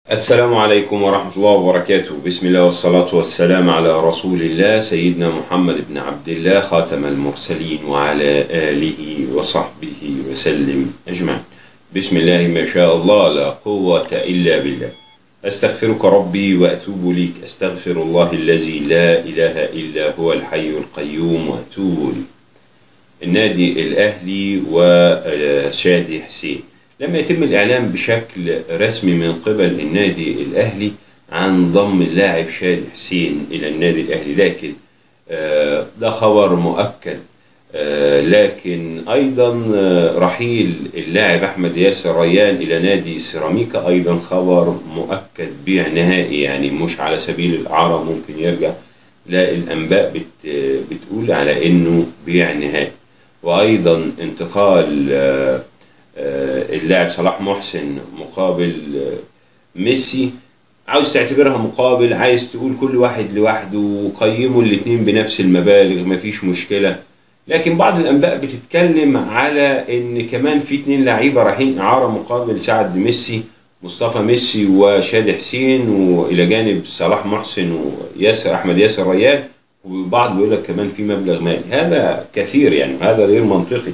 السلام عليكم ورحمة الله وبركاته بسم الله والصلاة والسلام على رسول الله سيدنا محمد بن عبد الله خاتم المرسلين وعلى آله وصحبه وسلم أجمعين بسم الله ما شاء الله لا قوة إلا بالله أستغفرك ربي وأتوب ليك أستغفر الله الذي لا إله إلا هو الحي القيوم وأتوب ليه النادي الأهلي وشادي حسين لما يتم الإعلان بشكل رسمي من قبل النادي الأهلي عن ضم اللاعب شادي حسين إلى النادي الأهلي لكن آه، ده خبر مؤكد آه، لكن أيضا آه، رحيل اللاعب أحمد ياسر ريان إلى نادي سيراميكا أيضا خبر مؤكد بيع نهائي يعني مش على سبيل الإعارة ممكن يرجع لا الأنباء بت بتقول على إنه بيع نهائي وأيضا انتقال آه، آه، اللاعب صلاح محسن مقابل آه، ميسي عاوز تعتبرها مقابل عايز تقول كل واحد لوحده وقيموا الاتنين بنفس المبالغ مفيش مشكلة لكن بعض الانباء بتتكلم على ان كمان في اتنين لعيبه رايحين اعاره مقابل سعد ميسي مصطفى ميسي وشادي حسين والى جانب صلاح محسن وياسر احمد ياسر ريان وبعض بيقول لك كمان في مبلغ مالي هذا كثير يعني هذا غير منطقي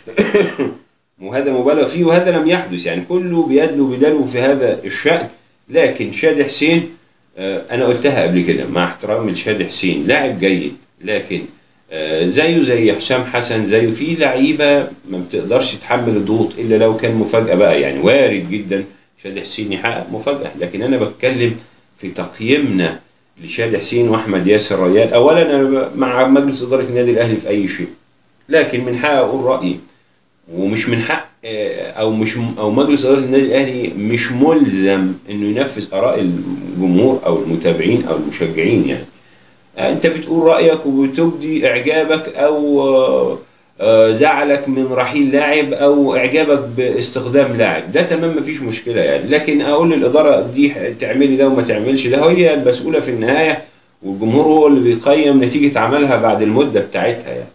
وهذا مبالغ فيه وهذا لم يحدث يعني كله بيدلو بدلو في هذا الشأن لكن شادي حسين آه، انا قلتها قبل كده مع احترامي لشادي حسين لاعب جيد لكن آه، زيه زي حسام حسن زيه في لعيبه ما بتقدرش تحمل الضغوط الا لو كان مفاجاه بقى يعني وارد جدا شادي حسين يحقق مفاجاه لكن انا بتكلم في تقييمنا لشادي حسين واحمد ياسر ريان اولا انا مع مجلس اداره النادي الاهلي في اي شيء لكن من حق اقول رايي ومش من حق آه، او مش او مجلس اداره النادي الاهلي مش ملزم انه ينفذ اراء الجمهور او المتابعين او المشجعين يعني انت بتقول رايك وبتبدي اعجابك او آه، آه، زعلك من رحيل لاعب او اعجابك باستخدام لاعب ده تمام مفيش مشكله يعني لكن اقول للاداره دي تعملي ده وما تعملش ده هي المسؤوله في النهايه والجمهور هو اللي بيقيم نتيجه عملها بعد المده بتاعتها يعني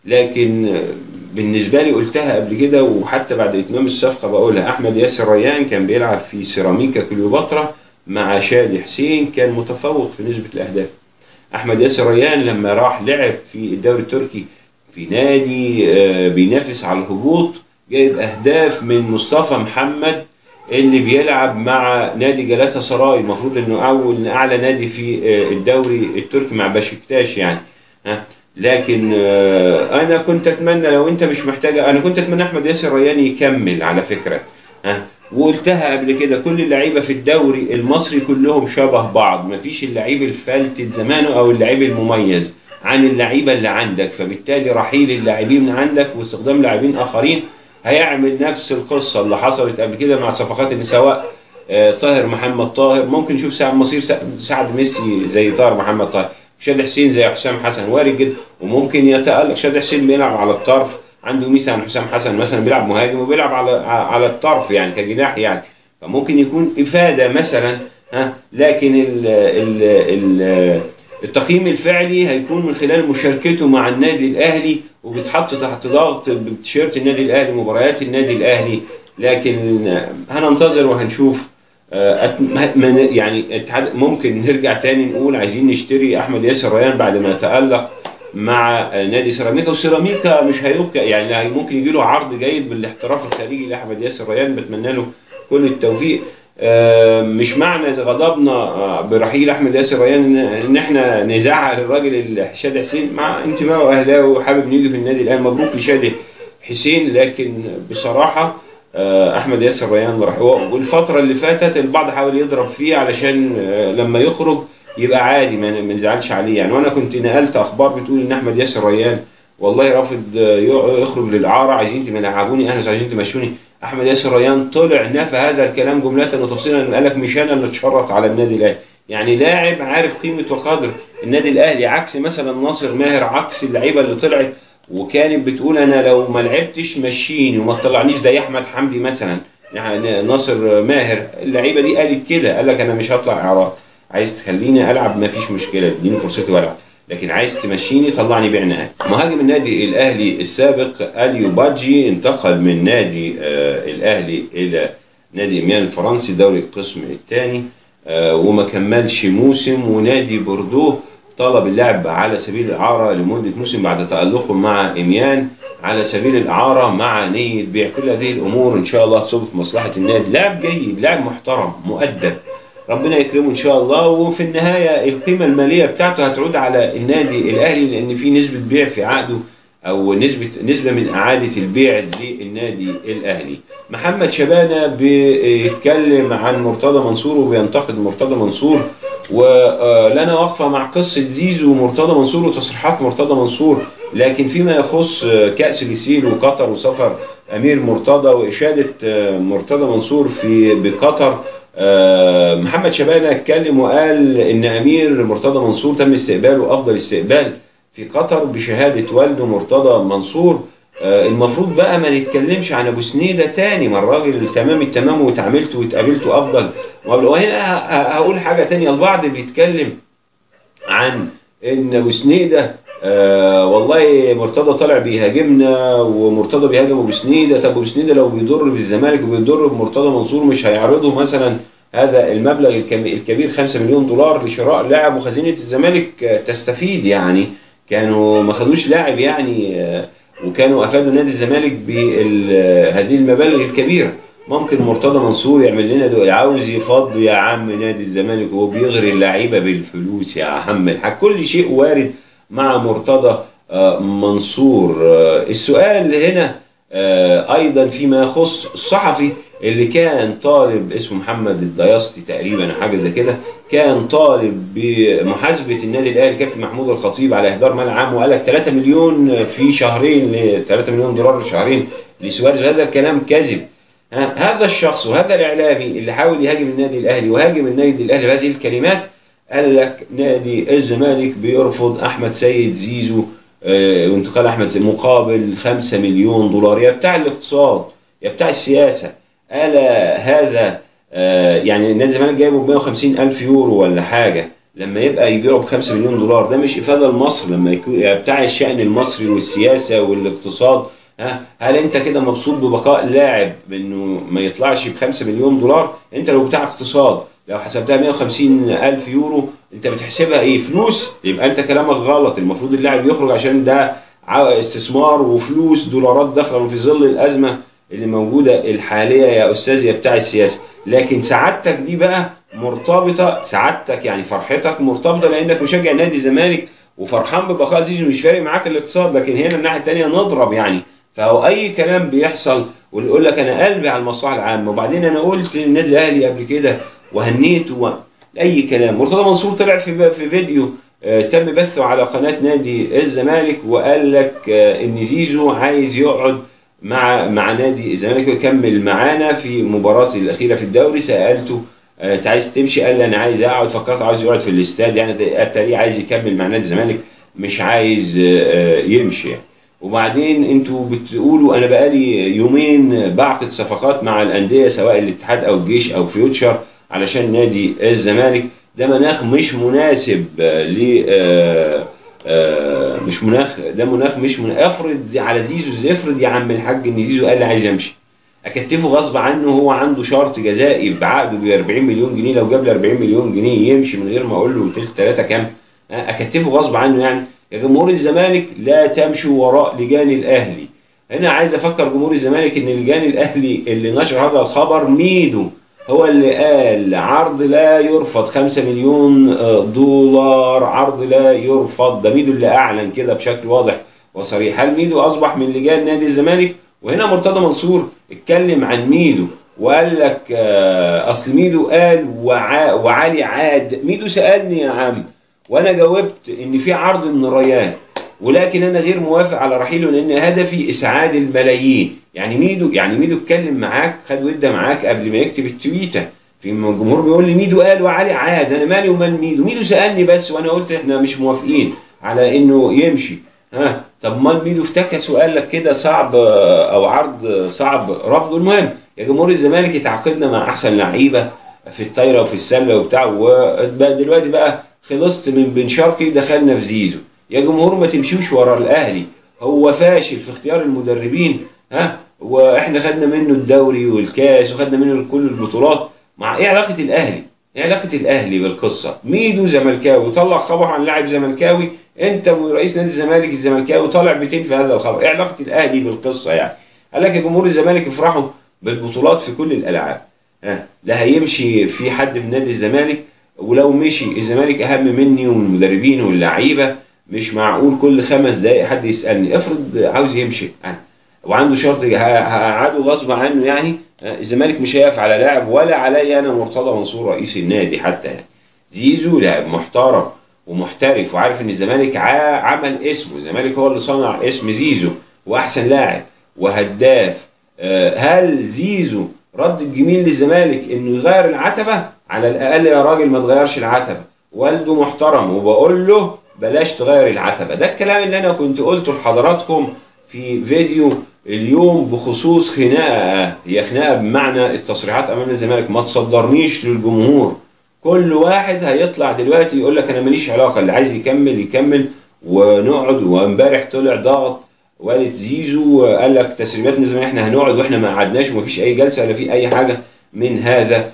لكن آه، بالنسبه لي قلتها قبل كده وحتى بعد اتمام الصفقه بقولها احمد ياسر ريان كان بيلعب في سيراميكا كليوباترا مع شادي حسين كان متفوق في نسبه الاهداف احمد ياسر ريان لما راح لعب في الدوري التركي في نادي آه، بينافس على الهبوط جايب اهداف من مصطفى محمد اللي بيلعب مع نادي جلاتا سراي المفروض انه اول اعلى نادي في آه، الدوري التركي مع بشكتاش يعني ها لكن آه، انا كنت اتمنى لو انت مش محتاجه انا كنت اتمنى احمد ياسر ريان يكمل على فكره ها وقلتها قبل كده كل اللعيبه في الدوري المصري كلهم شبه بعض مفيش اللعيب الفلتت زمانه او اللعيب المميز عن اللعيبه اللي عندك فبالتالي رحيل اللاعبين من عندك واستخدام لاعبين اخرين هيعمل نفس القصه اللي حصلت قبل كده مع صفقات اللي سواء آه، طاهر محمد طاهر ممكن نشوف سعد مصير سع- سعد ميسي زي طاهر محمد طاهر شادي حسين زي حسام حسن وارد جدا وممكن يتألق شادي حسين بيلعب على الطرف عنده ميزه عن حسام حسن مثلا بيلعب مهاجم وبيلعب على على الطرف يعني كجناح يعني فممكن يكون افاده مثلا ها لكن ال ال ال التقييم الفعلي هيكون من خلال مشاركته مع النادي الاهلي وبيتحط تحت ضغط بتيشيرت النادي الاهلي مباريات النادي الاهلي لكن هننتظر وهنشوف آه، أت- من- يعني اتحاد- ممكن نرجع تاني نقول عايزين نشتري احمد ياسر ريان بعد ما تالق مع آه، نادي سيراميكا وسيراميكا مش هيبقى يعني ممكن يجي له عرض جيد بالاحتراف الخارجي لاحمد ياسر ريان بتمنى له كل التوفيق آه، مش معنى غضبنا آه، برحيل احمد ياسر ريان ان إن احنا نزعل الراجل شادي حسين مع انتمائه اهلاوي وحابب يجي في النادي الاهلي مبروك لشادي حسين لكن بصراحه آه، احمد ياسر ريان راح والفتره اللي فاتت البعض حاول يضرب فيه علشان آه، لما يخرج يبقى عادي ما ما نزعلش عليه يعني وانا كنت نقلت اخبار بتقول ان احمد ياسر ريان والله رافض آه، يق- يخرج للاعاره عايزين تلعبوني انا مش عايزين تمشوني احمد ياسر ريان طلع نفى هذا الكلام جمله وتفصيلا قال لك مش انا اللي اتشرط على النادي الاهلي يعني لاعب عارف قيمه وقدر النادي الاهلي عكس مثلا ناصر ماهر عكس اللعيبه اللي طلعت وكانت بتقول انا لو ما لعبتش مشيني وما تطلعنيش زي احمد حمدي مثلا يعني ناصر ماهر اللعيبه دي قالت كده قال لك انا مش هطلع اعراض عايز تخليني العب ما فيش مشكله اديني فرصتي والعب لكن عايز تمشيني طلعني بيع نهائي مهاجم النادي الاهلي السابق اليو باجي انتقل من نادي آه الاهلي الى نادي إميان الفرنسي دوري القسم الثاني وما كملش موسم ونادي بوردو طلب اللاعب على سبيل الإعارة لمدة موسم بعد تألقه مع إميان على سبيل الإعارة مع نية بيع كل هذه الأمور إن شاء الله تصب في مصلحة النادي لاعب جيد لاعب محترم مؤدب ربنا يكرمه إن شاء الله وفي النهاية القيمة المالية بتاعته هتعود على النادي الأهلي لأن في نسبة بيع في عقده او نسبه نسبه من اعاده البيع للنادي الاهلي محمد شبانه بيتكلم عن مرتضى منصور وبينتقد مرتضى منصور ولنا وقفه مع قصه زيزو ومرتضى منصور وتصريحات مرتضى منصور لكن فيما يخص كاس ليسيل وقطر وسفر امير مرتضى واشاده مرتضى منصور في بقطر محمد شبانه اتكلم وقال ان امير مرتضى منصور تم استقباله افضل استقبال في قطر بشهادة والده مرتضى منصور المفروض بقى ما نتكلمش عن ابو سنيده تاني ما الراجل تمام التمام واتعاملت واتقابلت افضل وهنا هقول حاجه تانية البعض بيتكلم عن ان ابو سنيده آه والله مرتضى طالع بيهاجمنا ومرتضى بيهاجم ابو سنيده طب ابو سنيده لو بيضر بالزمالك وبيضر بمرتضى منصور مش هيعرضوا مثلا هذا المبلغ الكبير 5 مليون دولار لشراء لاعب وخزينه الزمالك تستفيد يعني كانوا ما خدوش لاعب يعني وكانوا افادوا نادي الزمالك بهذه المبالغ الكبيره ممكن مرتضى منصور يعمل لنا دول عاوز يفض يا عم نادي الزمالك وهو بيغري اللعيبه بالفلوس يا عم الحاج كل شيء وارد مع مرتضى منصور السؤال هنا ايضا فيما يخص الصحفي اللي كان طالب اسمه محمد الدياسطي تقريبا حاجه زي كده كان طالب بمحاسبه النادي الاهلي كابتن محمود الخطيب على اهدار مال عام وقال لك 3 مليون في شهرين 3 مليون دولار شهرين لسواريز وهذا الكلام كذب هذا الشخص وهذا الاعلامي اللي حاول يهاجم النادي الاهلي وهاجم النادي الاهلي بهذه الكلمات قال لك نادي الزمالك بيرفض احمد سيد زيزو اه وانتقال احمد سيد مقابل 5 مليون دولار يا بتاع الاقتصاد يا بتاع السياسه ألا هذا آه يعني نادي الزمالك جايبه ب 150 ألف يورو ولا حاجة لما يبقى يبيعه ب 5 مليون دولار ده مش إفادة لمصر لما يكون يعني بتاع الشأن المصري والسياسة والاقتصاد ها هل أنت كده مبسوط ببقاء لاعب إنه ما يطلعش ب 5 مليون دولار أنت لو بتاع اقتصاد لو حسبتها 150 ألف يورو أنت بتحسبها إيه فلوس يبقى أنت كلامك غلط المفروض اللاعب يخرج عشان ده استثمار وفلوس دولارات داخله في ظل الأزمة اللي موجوده الحاليه يا استاذ يا بتاع السياسه لكن سعادتك دي بقى مرتبطه سعادتك يعني فرحتك مرتبطه لانك مشجع نادي الزمالك وفرحان ببقاء زيزو مش فارق معاك الاقتصاد لكن هنا الناحيه الثانيه نضرب يعني فهو اي كلام بيحصل واللي يقول لك انا قلبي على المصلحه العامه وبعدين انا قلت للنادي الاهلي قبل كده وهنيته و... اي كلام مرتضى منصور طلع في في فيديو آه تم بثه على قناه نادي الزمالك وقال لك آه ان زيزو عايز يقعد مع مع نادي الزمالك ويكمل معانا في مباراتي الاخيره في الدوري سالته انت عايز تمشي قال لي انا عايز اقعد فكرت عايز يقعد في الاستاد يعني اتاري عايز يكمل مع نادي الزمالك مش عايز يمشي يعني. وبعدين انتوا بتقولوا انا بقالي يومين بعقد صفقات مع الانديه سواء الاتحاد او الجيش او فيوتشر علشان نادي الزمالك ده مناخ مش مناسب ل مش مناخ ده مناخ مش من افرض على زيزو افرض يا عم الحاج ان زيزو قال لي عايز امشي اكتفه غصب عنه هو عنده شرط جزائي بعقده ب 40 مليون جنيه لو جاب لي 40 مليون جنيه يمشي من غير ما اقول له تلت ثلاثه كام اكتفه غصب عنه يعني يا جمهور الزمالك لا تمشوا وراء لجان الاهلي هنا عايز افكر جمهور الزمالك ان لجان الاهلي اللي نشر هذا الخبر ميدو هو اللي قال عرض لا يرفض 5 مليون دولار عرض لا يرفض ده ميدو اللي اعلن كده بشكل واضح وصريح هل ميدو اصبح من لجان نادي الزمالك وهنا مرتضى منصور اتكلم عن ميدو وقال لك اصل ميدو قال وع... وعلي عاد ميدو سالني يا عم وانا جاوبت ان في عرض من الريان ولكن انا غير موافق على رحيله لان هدفي اسعاد الملايين يعني ميدو يعني ميدو اتكلم معاك خد وده معاك قبل ما يكتب التويته في الجمهور بيقول لي ميدو قال وعلي عاد انا مالي ومال ميدو ميدو سالني بس وانا قلت احنا مش موافقين على انه يمشي ها طب مال ميدو افتكس وقال لك كده صعب او عرض صعب رفضه المهم يا جمهور الزمالك اتعاقدنا مع احسن لعيبه في الطايره وفي السله وبتاع ودلوقتي بقى خلصت من بن شرقي دخلنا في زيزو يا جمهور ما تمشوش ورا الاهلي هو فاشل في اختيار المدربين ها واحنا خدنا منه الدوري والكاس وخدنا منه كل البطولات مع ايه علاقه الاهلي؟ ايه علاقه الاهلي بالقصه؟ ميدو زملكاوي طلع خبر عن لاعب زملكاوي انت رئيس نادي الزمالك الزملكاوي طالع بتين في هذا الخبر، ايه علاقه الاهلي بالقصه يعني؟ قال لك جمهور الزمالك افرحوا بالبطولات في كل الالعاب. ها لا هيمشي في حد من نادي الزمالك ولو مشي الزمالك اهم مني ومن المدربين واللعيبه مش معقول كل خمس دقايق حد يسالني افرض عاوز يمشي يعني وعنده شرط هقعده غصب عنه يعني الزمالك مش هيقف على لاعب ولا عليا انا مرتضى منصور رئيس النادي حتى يعني زيزو لاعب محترم ومحترف وعارف ان الزمالك عمل اسمه الزمالك هو اللي صنع اسم زيزو واحسن لاعب وهداف هل زيزو رد الجميل للزمالك انه يغير العتبه على الاقل يا راجل ما تغيرش العتبه والده محترم وبقول له بلاش تغير العتبه ده الكلام اللي انا كنت قلته لحضراتكم في فيديو اليوم بخصوص خناقه هي خناقه بمعنى التصريحات امام الزمالك ما تصدرنيش للجمهور كل واحد هيطلع دلوقتي يقول لك انا ماليش علاقه اللي عايز يكمل يكمل ونقعد وامبارح طلع ضغط والد زيزو قال لك تسريبات نزل احنا هنقعد واحنا ما قعدناش ومفيش اي جلسه ولا في اي حاجه من هذا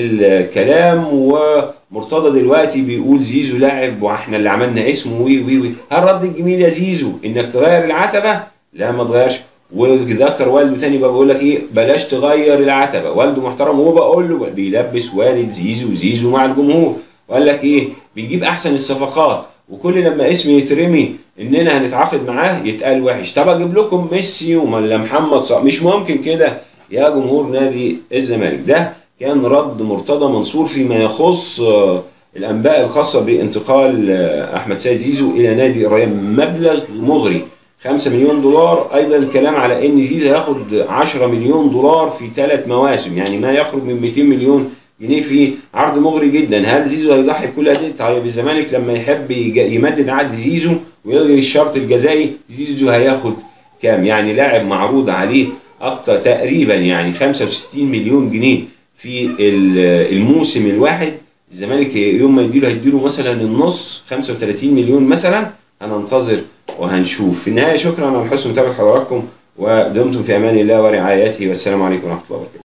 الكلام ومرتضى دلوقتي بيقول زيزو لاعب واحنا اللي عملنا اسمه وي وي وي هل رد الجميل يا زيزو انك تغير العتبه؟ لا ما تغيرش وذكر والده تاني بقى بيقول لك ايه بلاش تغير العتبه والده محترم وهو بقول له بيلبس والد زيزو زيزو مع الجمهور وقال لك ايه بنجيب احسن الصفقات وكل لما اسم يترمي اننا هنتعاقد معاه يتقال وحش طب اجيب لكم ميسي ولا محمد صلاح مش ممكن كده يا جمهور نادي الزمالك ده كان رد مرتضى منصور فيما يخص الانباء الخاصه بانتقال احمد سيد زيزو الى نادي الريان مبلغ مغري 5 مليون دولار ايضا كلام على ان زيزو هياخد 10 مليون دولار في ثلاث مواسم يعني ما يخرج من 200 مليون جنيه في عرض مغري جدا هل زيزو هيضحي بكل هذه طيب الزمالك لما يحب يمدد عقد زيزو ويلغي الشرط الجزائي زيزو هياخد كام يعني لاعب معروض عليه اكتر تقريبا يعني 65 مليون جنيه في الموسم الواحد الزمالك يوم ما يديله هيديله مثلا النص 35 مليون مثلا هننتظر وهنشوف في النهايه شكرا على حسن متابعه حضراتكم ودمتم في امان الله ورعايته والسلام عليكم ورحمه الله وبركاته